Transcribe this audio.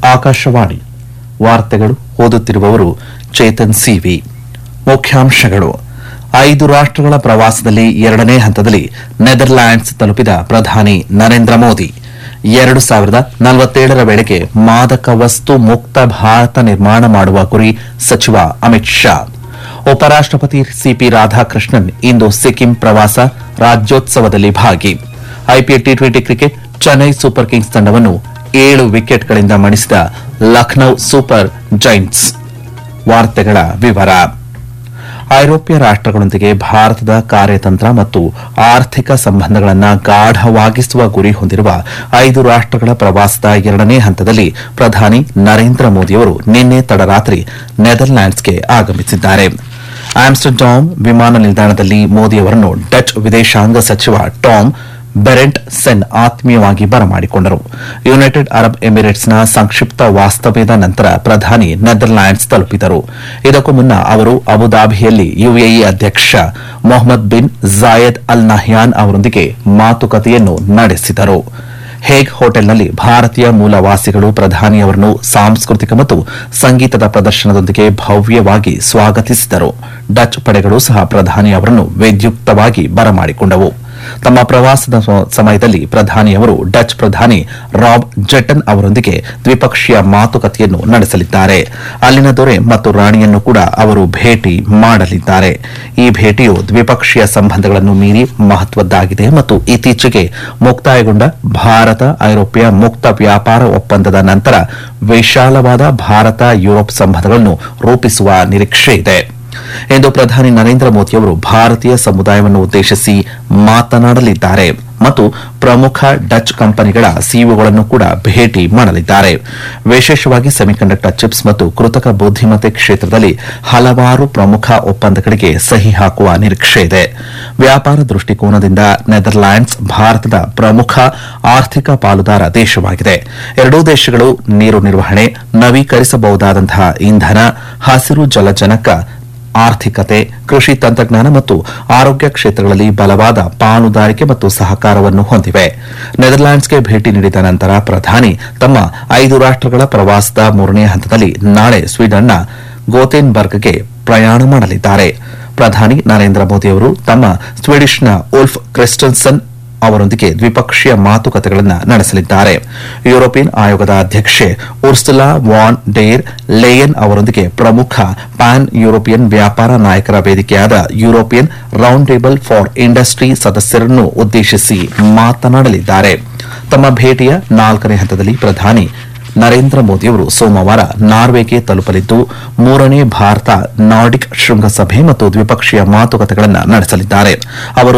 ಆಕಾಶವಾಣಿ ವಾರ್ತೆಗಳು ಓದುತ್ತಿರುವವರು ಚೇತನ್ ಸಿವಿ ಮುಖ್ಯಾಂಶಗಳು ಐದು ರಾಷ್ಟಗಳ ಪ್ರವಾಸದಲ್ಲಿ ಎರಡನೇ ಹಂತದಲ್ಲಿ ನೆದರ್ಲ್ಯಾಂಡ್ಸ್ ತಲುಪಿದ ಪ್ರಧಾನಿ ನರೇಂದ್ರ ಮೋದಿ ಎರಡು ಸಾವಿರದ ನಲವತ್ತೇಳರ ವೇಳೆಗೆ ಮಾದಕ ವಸ್ತು ಮುಕ್ತ ಭಾರತ ನಿರ್ಮಾಣ ಮಾಡುವ ಗುರಿ ಸಚಿವ ಅಮಿತ್ ಶಾ ಉಪರಾಷ್ಟಪತಿ ಸಿಪಿ ರಾಧಾಕೃಷ್ಣನ್ ಇಂದು ಸಿಕ್ಕಿಂ ಪ್ರವಾಸ ರಾಜ್ಯೋತ್ಸವದಲ್ಲಿ ಭಾಗಿ IPL T twenty cricket Chennai Super Kings ತಂಡವನ್ನು ಏಳು ವಿಕೆಟ್ಗಳಿಂದ ಮಣಿಸಿದ ಲಖನೌ ಸೂಪರ್ ಜೈಂಟ್ಸ್ ವಾರ್ತೆಗಳ ವಿವರ ಐರೋಪ್ಯ ರಾಷ್ಟಗಳೊಂದಿಗೆ ಭಾರತದ ಕಾರ್ಯತಂತ್ರ ಮತ್ತು ಆರ್ಥಿಕ ಸಂಬಂಧಗಳನ್ನು ಗಾಢವಾಗಿಸುವ ಗುರಿ ಹೊಂದಿರುವ ಐದು ರಾಷ್ಟಗಳ ಪ್ರವಾಸದ ಎರಡನೇ ಹಂತದಲ್ಲಿ ಪ್ರಧಾನಿ ನರೇಂದ್ರ ಮೋದಿಯವರು ನಿನ್ನೆ ತಡರಾತ್ರಿ ನೆದರ್ಲ್ಯಾಂಡ್ಸ್ಗೆ ಆಗಮಿಸಿದ್ದಾರೆ ಆಮ್ಸ್ಟರ್ಡಾಮ್ ವಿಮಾನ ನಿಲ್ದಾಣದಲ್ಲಿ ಮೋದಿಯವರನ್ನು ಡಚ್ ವಿದೇಶಾಂಗ ಸಚಿವ ಟಾಮ್ ಬೆರೆಂಟ್ ಸೆನ್ ಆತ್ಮೀಯವಾಗಿ ಬರಮಾಡಿಕೊಂಡರು ಯುನೈಟೆಡ್ ಅರಬ್ ಎಮಿರೇಟ್ಸ್ನ ಸಂಕ್ಷಿಪ್ತ ವಾಸ್ತವ್ಯದ ನಂತರ ಪ್ರಧಾನಿ ನೆದರ್ಲ್ಯಾಂಡ್ಸ್ ತಲುಪಿದರು ಇದಕ್ಕೂ ಮುನ್ನ ಅವರು ಅಬುದಾಬಿಯಲ್ಲಿ ಯುಎಇ ಅಧ್ಯಕ್ಷ Mohamed bin Zayed Al Nahyan ಅವರೊಂದಿಗೆ ಮಾತುಕತೆಯನ್ನು ನಡೆಸಿದರು ಹೇಗ್ ಹೋಟೆಲ್ನಲ್ಲಿ ಭಾರತೀಯ ಮೂಲವಾಸಿಗಳು ಪ್ರಧಾನಿಯವರನ್ನು ಸಾಂಸ್ಕೃತಿಕ ಮತ್ತು ಸಂಗೀತದ ಪ್ರದರ್ಶನದೊಂದಿಗೆ ಭವ್ಯವಾಗಿ ಸ್ವಾಗತಿಸಿದರು ಡಚ್ ಪಡೆಗಳು ಸಹ ಪ್ರಧಾನಿ ಅವರನ್ನು ವಿದ್ಯುಕ್ತವಾಗಿ ಬರಮಾಡಿಕೊಂಡವು ತಮ್ಮ ಪ್ರವಾಸದ ಸ- ಸಮಯದಲ್ಲಿ ಪ್ರಧಾನಿಯವರು ಡಚ್ ಪ್ರಧಾನಿ ರಾಬ್ ಜೆಟನ್ ಅವರೊಂದಿಗೆ ದ್ವಿಪಕ್ಷೀಯ ಮಾತುಕತೆಯನ್ನು ನಡೆಸಲಿದ್ದಾರೆ ಅಲ್ಲಿನ ದೊರೆ ಮತ್ತು ರಾಣಿಯನ್ನು ಕೂಡ ಅವರು ಭೇಟಿ ಮಾಡಲಿದ್ದಾರೆ ಈ ಭೇಟಿಯು ದ್ವಿಪಕ್ಷೀಯ ಸಂಬಂಧಗಳನ್ನು ಮೀರಿ ಮಹತ್ವದ್ದಾಗಿದೆ ಮತ್ತು ಇತ್ತೀಚೆಗೆ ಮುಕ್ತಾಯಗೊಂಡ ಭಾರತ ಐರೋಪ್ಯ ಮುಕ್ತ ವ್ಯಾಪಾರ ಒಪ್ಪಂದದ ನಂತರ ವಿಶಾಲವಾದ ಭಾರತ ಯುರೋಪ್ ಸಂಬಂಧಗಳನ್ನು ರೂಪಿಸುವ ನಿರೀಕ್ಷೆ ಇದೆ ಎಂದು ಪ್ರಧಾನಿ ನರೇಂದ್ರ ಮೋದಿಯವರು ಭಾರತೀಯ ಸಮುದಾಯವನ್ನು ಉದ್ದೇಶಿಸಿ ಮಾತನಾಡಲಿದ್ದಾರೆ ಮತ್ತು ಪ್ರಮುಖ ಡಚ್ ಕಂಪನಿಗಳ ಸಿಇಒಗಳನ್ನು ಕೂಡ ಭೇಟಿ ಮಾಡಲಿದ್ದಾರೆ ವಿಶೇಷವಾಗಿ ಸೆಮಿಕಂಡಕ್ಟರ್ ಚಿಪ್ಸ್ ಮತ್ತು ಕೃತಕ ಬುದ್ದಿಮತ್ತೆ ಕ್ಷೇತ್ರದಲ್ಲಿ ಹಲವಾರು ಪ್ರಮುಖ ಒಪ್ಪಂದಗಳಿಗೆ ಸಹಿ ಹಾಕುವ ನಿರೀಕ್ಷೆ ಇದೆ ವ್ಯಾಪಾರ ದೃಷ್ಟಿಕೋನದಿಂದ ನೆದರ್ಲ್ಯಾಂಡ್ಸ್ ಭಾರತದ ಪ್ರಮುಖ ಆರ್ಥಿಕ ಪಾಲುದಾರ ದೇಶವಾಗಿದೆ ಎರಡೂ ದೇಶಗಳು ನೀರು ನಿರ್ವಹಣೆ ನವೀಕರಿಸಬಹುದಾದಂತಹ ಇಂಧನ ಹಸಿರು ಜಲಜನಕ ಆರ್ಥಿಕತೆ ಕೃಷಿ ತಂತ್ರಜ್ಞಾನ ಮತ್ತು ಆರೋಗ್ಯ ಕ್ಷೇತ್ರಗಳಲ್ಲಿ ಬಲವಾದ ಪಾಲುದಾರಿಕೆ ಮತ್ತು ಸಹಕಾರವನ್ನು ಹೊಂದಿವೆ ನೆದರ್ಲ್ಯಾಂಡ್ಸ್ಗೆ ಭೇಟಿ ನೀಡಿದ ನಂತರ ಪ್ರಧಾನಿ ತಮ್ಮ ಐದು ರಾಷ್ಟಗಳ ಪ್ರವಾಸದ ಮೂರನೇ ಹಂತದಲ್ಲಿ ನಾಳೆ ಸ್ವೀಡನ್ನ ಗೋತೆನ್ಬರ್ಗ್ಗೆ ಪ್ರಯಾಣ ಮಾಡಲಿದ್ದಾರೆ ಪ್ರಧಾನಿ ನರೇಂದ್ರ ಮೋದಿಯವರು ತಮ್ಮ ಸ್ವೀಡಿಷ್ನ ಉಲ್ಫ್ ಕ್ರಿಸ್ಟನ್ಸನ್ ಅವರೊಂದಿಗೆ ದ್ವಿಪಕ್ಷೀಯ ಮಾತುಕತೆಗಳನ್ನು ನಡೆಸಲಿದ್ದಾರೆ ಯುರೋಪಿಯನ್ ಆಯೋಗದ ಅಧ್ಯಕ್ಷೆ ಉರ್ಸುಲಾ ವಾನ್ ಡೇರ್ ಲೇಯನ್ ಅವರೊಂದಿಗೆ ಪ್ರಮುಖ ಪ್ಯಾನ್ ಯುರೋಪಿಯನ್ ವ್ಯಾಪಾರ ನಾಯಕರ ವೇದಿಕೆಯಾದ European Round Table for Industry ಸದಸ್ಯರನ್ನು ಉದ್ದೇಶಿಸಿ ಮಾತನಾಡಲಿದ್ದಾರೆ ತಮ್ಮ ಭೇಟಿಯ ನಾಲ್ಕನೇ ಹಂತದಲ್ಲಿ ಪ್ರಧಾನಿ ನರೇಂದ್ರ ಮೋದಿಯವರು ಸೋಮವಾರ ನಾರ್ವೆಗೆ ತಲುಪಲಿದ್ದು ಮೂರನೇ ಭಾರತ ನಾರ್ಡಿಕ್ ಶೃಂಗಸಭೆ ಮತ್ತು ದ್ವಿಪಕ್ಷೀಯ ಮಾತುಕತೆಗಳನ್ನು ನಡೆಸಲಿದ್ದಾರೆ ಅವರು